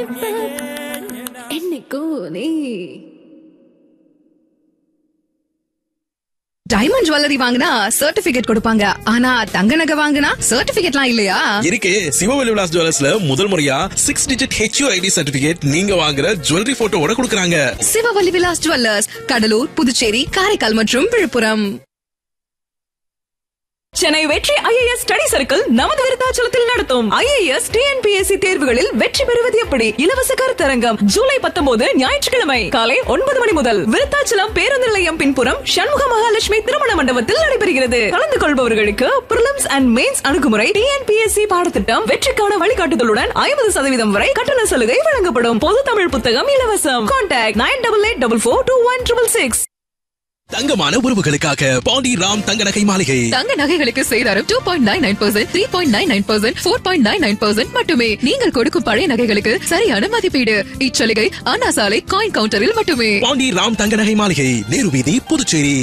என்னைக்கும் நீ diamond jewellery வாங்கினா சர்டிபிகேட் கொடுப்பாங்க ஆனா தங்க நகை வாங்கினா சர்டிபிகேட்லாம் இல்லையா இருக்கு சிவவெளி விலாஸ் ஜுவல்லர்ஸ்ல முதல் முறையா six digit HU ID certificate நீங்க வாங்குற ஜுவல்லரி போட்டோவோட கொடுக்கறாங்க சிவவல்லி விலாஸ் ஜுவல்லர்ஸ் கடலூர் புதுச்சேரி காரைக்கால் மற்றும் விழுப்புரம் சென்னை வெற்றி ஐஏஎஸ் ஸ்டடி சர்க்கிள் நமது விருத்தாச்சலத்தில் நடத்தும் ஐஏஎஸ் டிஎன்பிஎஸ்சி தேர்வுகளில் வெற்றி பெறுவது எப்படி இலவச கருத்தரங்கம் ஜூலை பத்தொன்பது ஞாயிற்றுக்கிழமை காலை ஒன்பது மணி முதல் விருத்தாச்சலம் பேருந்து நிலையம் பின்புறம் சண்முக மகாலட்சுமி திருமண மண்டபத்தில் நடைபெறுகிறது கலந்து கொள்பவர்களுக்கு பிரிலிம்ஸ் அண்ட் மெயின்ஸ் அணுகுமுறை டிஎன்பிஎஸ்சி பாடத்திட்டம் வெற்றிக்கான வழிகாட்டுதலுடன் ஐம்பது சதவீதம் வரை கட்டண சலுகை வழங்கப்படும் பொது தமிழ் புத்தகம் இலவசம் contact nine double eight double four two one triple six தங்கமான உறவுகளுக்காக பாண்டி ராம் தங்க நகை மாளிகை தங்க நகைகளுக்கு சேதாரம் two point nine nine percent three point nine nine percent four point nine nine percent மட்டுமே நீங்கள் கொடுக்கும் பழைய நகைகளுக்கு சரியான மதிப்பீடு இச்சலுகை அண்ணா சாலை காயின் கவுண்டரில் மட்டுமே பாண்டி ராம் தங்க நகை மாளிகை நேரு வீதி Puducherry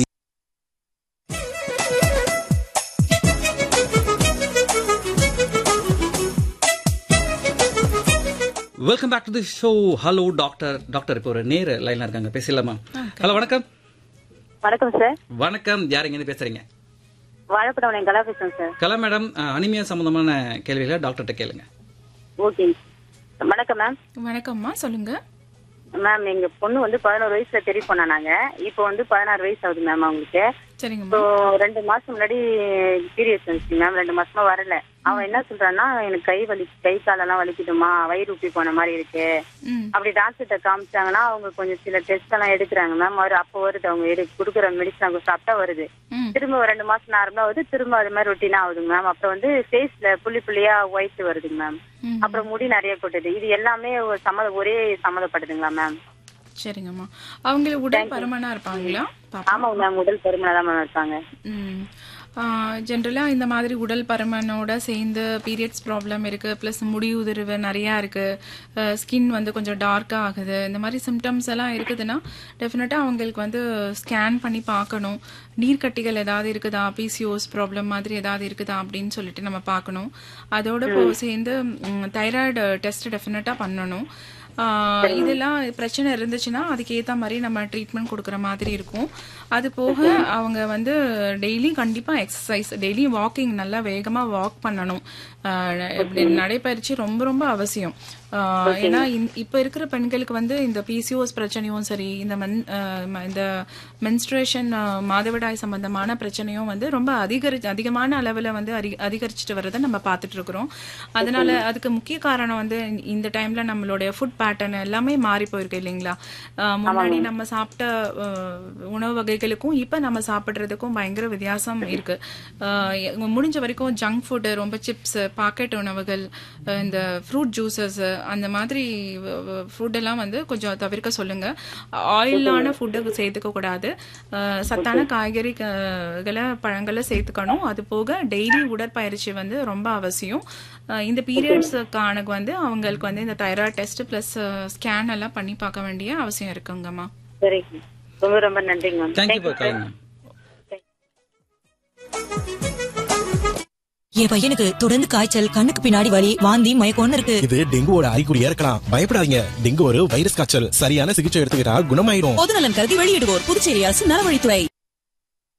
welcome back to the show hello doctor doctor இப்போ ஒரு நேர லைன்ல இருக்காங்க பேசலாமா ஹலோ வணக்கம் வணக்கம் சார் வணக்கம் யார் இங்க இருந்து பேசுறீங்க வாழைப்படம் கலா பேசுறேன் sir Kala madam uh, anaemia சம்பந்தமான கேள்விகளை டாக்டர்கிட்ட கேளுங்க ஓகே வணக்கம் மேம் வணக்கம்மா சொல்லுங்க மேம் எங்க பொண்ணு வந்து பதினோரு வயசுல தெரிய போனாங்க இப்போ வந்து பதினாறு வயசு ஆகுது மேம் அவங்களுக்கு இப்போ சரிங்கம்மா ரெண்டு மாசம் முன்னாடி பீரியட்ஸ் வந்துச்சு மேம் ரெண்டு மாசமா வரல அவன் என்ன சொல்றான்னா எனக்கு கை வலி கை காலெல்லாம் வலிக்குதுமா வயிறு உப்பி போன மாதிரி இருக்கு ம் அப்படி டாக்டர்கிட்ட காமிச்சாங்கன்னா அவங்க கொஞ்சம் சில டெஸ்ட் எல்லாம் எடுக்கிறாங்க மேம் அவர் அப்போ வருது அவங்க எடு கொடுக்குற மெடிசன் அவங்க சாப்பிட்டா வருது ம் திரும்ப ஒரு ரெண்டு மாசம் நார்மலா வருது திரும்ப அது மாதிரி ரொட்டீனா ஆகுதுங்க மேம் அப்புறம் வந்து ஃபேஸ்ல புள்ளி புள்ளியா ஒயிட் வருதுங்க மேம் ம். அப்புறம் முடி நிறைய கொட்டுது இது எல்லாமே ஒரு சம்மத ஒரே சம்மதப்படுதுங்களா மேம் சரிங்கம்மா அவங்க உடல் பருமனா இருப்பாங்களா பாப்பா ஆமாங்க மேம் உடல் பருமனா தான் மேம் இருக்காங்க ம் ஜென்ரலாக இந்த மாதிரி உடல் பருமனோட சேர்ந்து பீரியட்ஸ் ப்ராப்ளம் இருக்குது ப்ளஸ் முடி உதிர்வு நிறையா இருக்குது ஸ்கின் வந்து கொஞ்சம் டார்க்காக ஆகுது இந்த மாதிரி சிம்டம்ஸ் எல்லாம் இருக்குதுன்னா டெஃபினட்டாக அவங்களுக்கு வந்து ஸ்கேன் பண்ணி பார்க்கணும் நீர்க்கட்டிகள் ஏதாவது இருக்குதா பிசிஓஸ் ப்ராப்ளம் மாதிரி ஏதாவது இருக்குதா அப்படின்னு சொல்லிட்டு நம்ம பார்க்கணும் அதோட போ சேர்ந்து தைராய்டு டெஸ்ட் டெஃபினட்டாக பண்ணணும் ஆஹ் இதெல்லாம் பிரச்சனை இருந்துச்சுன்னா அதுக்கு ஏத்த மாதிரி நம்ம ட்ரீட்மெண்ட் கொடுக்குற மாதிரி இருக்கும் அது போக அவங்க வந்து டெய்லி கண்டிப்பா எக்ஸசைஸ் டெய்லி வாக்கிங் நல்லா வேகமா வாக் பண்ணணும் ஆஹ் இப்படி நடைப்பயிற்சி ரொம்ப ரொம்ப அவசியம் ஆஹ் ஏன்னா இந்த- இப்ப இருக்கிற பெண்களுக்கு வந்து இந்த பிசிஓஸ் பிரச்சனையும் சரி இந்த மென் ஆஹ் ம- இந்த மென்ஸ்ட்ரேஷன் மாதவிடாய் சம்பந்தமான பிரச்சனையும் வந்து ரொம்ப அதிகரி அதிகமான அளவுல வந்து அரி- அதிகரிச்சுட்டு வரதை நம்ம பார்த்துட்டு இருக்கிறோம் அதனால அதுக்கு முக்கிய காரணம் வந்து இந்த டைம்ல நம்மளுடைய ஃபுட் பேட்டர்ன் எல்லாமே மாறி போயிருக்கு இல்லைங்களா ஆஹ் முன்னாடி நம்ம சாப்பிட்ட ஆஹ் உணவு வகைகளுக்கும் இப்ப நம்ம சாப்பிடுறதுக்கும் பயங்கர வித்தியாசம் இருக்கு ஆஹ் எ- முடிஞ்ச வரைக்கும் ஜங்க் ஃபுட்டு ரொம்ப சிப்ஸ் பாக்கெட் உணவுகள் அஹ் இந்த ஃப்ரூட் ஜூசஸ் அந்த மாதிரி ஃபுட் எல்லாம் வந்து கொஞ்சம் தவிர்க்க சொல்லுங்க ஆயிலான ஃபுட்டு சேர்த்துக்க கூடாது அஹ் சத்தான காய்கறிகளை பழங்களை சேர்த்துக்கணும் அது போக டெய்லி உடற்பயிற்சி வந்து ரொம்ப அவசியம் அஹ் இந்த பீரியட்ஸுக்கான வந்து அவங்களுக்கு வந்து இந்த தைராய்டு டெஸ்ட் ப்ளஸ் ஸ்கேன் எல்லாம் பண்ணி பார்க்க வேண்டிய அவசியம் இருக்குங்கம்மா சரிங்க ரொம்ப ரொம்ப நன்றிங்க ma'am thank you for calling ma'am என் பையனுக்கு தொடர்ந்து காய்ச்சல் கண்ணுக்கு பின்னாடி வலி வாந்தி மயக்கம்னு இருக்கு இது டெங்குவோட அறிகுறியா இருக்கலாம் பயப்படாதீங்க டெங்கு ஒரு வைரஸ் காய்ச்சல் சரியான சிகிச்சை எடுத்துக்கிட்டா குணமாயிரும் பொதுநலன் கருதி வெளியிடுவோர் புதுச்சேரி அரசு நலவழித்துறை